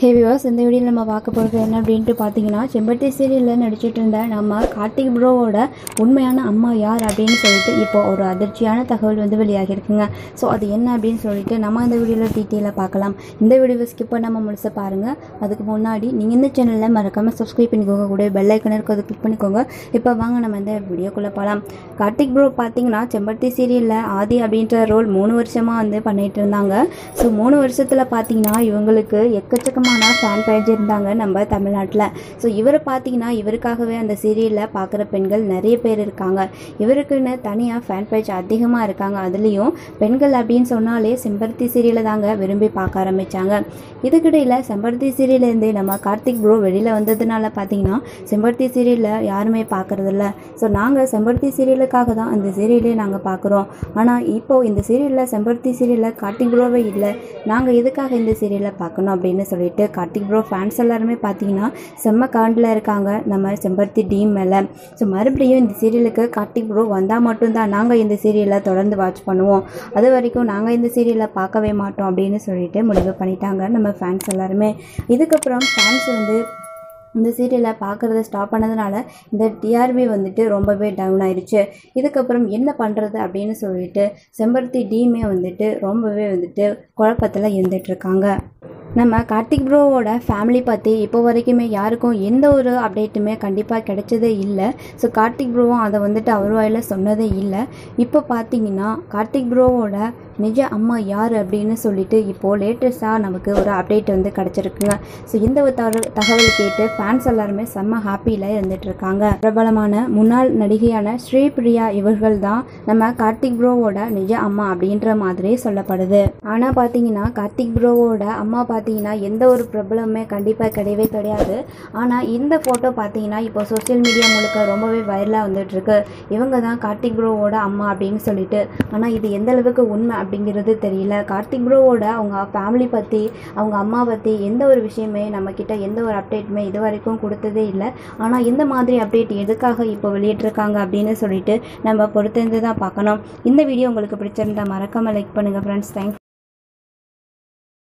ஹே விவாஸ் இந்த வீடியோவில் நம்ம பார்க்க போகிறது என்ன அப்படின்ட்டு பார்த்தீங்கன்னா செம்பட்டி சீரியலில் நடிச்சிட்டு இருந்த நம்ம கார்த்திக் ப்ரோவோட உண்மையான அம்மா யார் அப்படின்னு சொல்லிட்டு இப்போ ஒரு அதிர்ச்சியான தகவல் வந்து வெளியாகிருக்குங்க ஸோ அது என்ன அப்படின்னு சொல்லிட்டு நம்ம இந்த வீடியோவில் டீட்டெயிலாக பார்க்கலாம் இந்த வீடியோவை ஸ்கிப் பண்ணாமல் முழுசாக பாருங்கள் அதுக்கு முன்னாடி நீங்கள் இந்த சேனலில் மறக்காமல் சப்ஸ்கிரைப் பண்ணிக்கோங்க கூட பெல் ஐக்கன் இருக்கும் அதை கிளிக் பண்ணிக்கோங்க இப்போ வாங்க நம்ம இந்த வீடியோக்குள்ளே போகலாம் கார்த்திக் ப்ரோ பார்த்தீங்கன்னா செம்பட்டி சீரியலில் ஆதி அப்படின்ற ரோல் மூணு வருஷமாக வந்து பண்ணிட்டு இருந்தாங்க ஸோ மூணு வருஷத்தில் பார்த்தீங்கன்னா இவங்களுக்கு எக்கச்சக்கமான ஃபேன் பேஜ் இருந்தாங்க நம்ம தமிழ்நாட்டில் ஸோ இவரை பார்த்தீங்கன்னா இவருக்காகவே அந்த சீரியலில் பார்க்குற பெண்கள் நிறைய பேர் இருக்காங்க இவருக்குன்னு தனியாக ஃபேன் பேஜ் அதிகமாக இருக்காங்க அதுலேயும் பெண்கள் அப்படின்னு சொன்னாலே செம்பருத்தி சீரியலை தாங்க விரும்பி பார்க்க ஆரம்பித்தாங்க இதுக்கிடையில் செம்பருத்தி சீரியலேருந்து நம்ம கார்த்திக் ப்ரோ வெளியில் வந்ததுனால பார்த்தீங்கன்னா செம்பருத்தி சீரியலில் யாருமே பார்க்குறதில்ல ஸோ நாங்கள் செம்பருத்தி சீரியலுக்காக தான் அந்த சீரியலே நாங்கள் பார்க்குறோம் ஆனால் இப்போது இந்த சீரியலில் செம்பருத்தி சீரியலில் கார்த்திக் ப்ரோவே இல்லை நாங்கள் எதுக்காக இந்த சீரியலை பார்க்கணும் அப்படின்னு சொல்லிட்டு கார்த்திக் ப்ரோ ஃபேன்ஸ் எல்லாருமே பார்த்தீங்கன்னா செம்ம காண்டில் இருக்காங்க நம்ம செம்பருத்தி டீம் மேலே ஸோ மறுபடியும் இந்த சீரியலுக்கு கார்த்திக் ப்ரோ வந்தால் மட்டும்தான் நாங்கள் இந்த சீரியலை தொடர்ந்து வாட்ச் பண்ணுவோம் அது வரைக்கும் நாங்கள் இந்த சீரியலை பார்க்கவே மாட்டோம் அப்படின்னு சொல்லிட்டு முடிவு பண்ணிட்டாங்க நம்ம ஃபேன்ஸ் எல்லாருமே இதுக்கப்புறம் ஃபேன்ஸ் வந்து இந்த சீரியலை பார்க்குறத ஸ்டாப் பண்ணதுனால இந்த டிஆர்பி வந்துட்டு ரொம்பவே டவுன் ஆயிடுச்சு இதுக்கப்புறம் என்ன பண்ணுறது அப்படின்னு சொல்லிட்டு செம்பருத்தி டீமே வந்துட்டு ரொம்பவே வந்துட்டு குழப்பத்தில் இருந்துகிட்ருக்காங்க நம்ம கார்த்திக் ப்ரோவோட ஃபேமிலி பற்றி இப்போ வரைக்குமே யாருக்கும் எந்த ஒரு அப்டேட்டுமே கண்டிப்பாக கிடைச்சதே இல்லை ஸோ கார்த்திக் ப்ரோவும் அதை வந்துட்டு அவர் வாயில் சொன்னதே இல்லை இப்போ பார்த்தீங்கன்னா கார்த்திக் ப்ரோவோட நிஜ அம்மா யார் அப்படின்னு சொல்லிட்டு இப்போது லேட்டஸ்ட்டாக நமக்கு ஒரு அப்டேட் வந்து கிடச்சிருக்குங்க ஸோ இந்த ஒரு தகவல் தகவல் கேட்டு ஃபேன்ஸ் எல்லாருமே செம்ம ஹாப்பியில் இருந்துட்டு இருக்காங்க பிரபலமான முன்னாள் நடிகையான ஸ்ரீபிரியா இவர்கள் தான் நம்ம கார்த்திக் ப்ரோவோட நிஜ அம்மா அப்படின்ற மாதிரி சொல்லப்படுது ஆனால் பார்த்தீங்கன்னா கார்த்திக் ப்ரோவோட அம்மா பார்த்தீங்கன்னா எந்த ஒரு ப்ராப்ளமுமே கண்டிப்பாக கிடையவே கிடையாது ஆனால் இந்த ஃபோட்டோ பார்த்தீங்கன்னா இப்போ சோஷியல் மீடியா முழுக்க ரொம்பவே வைரலாக வந்துட்டு இருக்கு இவங்க தான் கார்த்திக் ப்ரோவோட அம்மா அப்படின்னு சொல்லிட்டு ஆனால் இது எந்த அளவுக்கு உண்மை அப்படிங்கிறது தெரியல கார்த்திக் ப்ரோவோட அவங்க ஃபேமிலி பற்றி அவங்க அம்மா பற்றி எந்த ஒரு விஷயமே நம்மக்கிட்ட எந்த ஒரு அப்டேட்டுமே இது வரைக்கும் கொடுத்ததே இல்லை ஆனால் இந்த மாதிரி அப்டேட் எதுக்காக இப்போ வெளியிட்டிருக்காங்க அப்படின்னு சொல்லிட்டு நம்ம பொறுத்திருந்து தான் பார்க்கணும் இந்த வீடியோ உங்களுக்கு பிடிச்சிருந்தா மறக்காமல் லைக் பண்ணுங்கள் ஃப்ரெண்ட்ஸ் தேங்க்ஸ்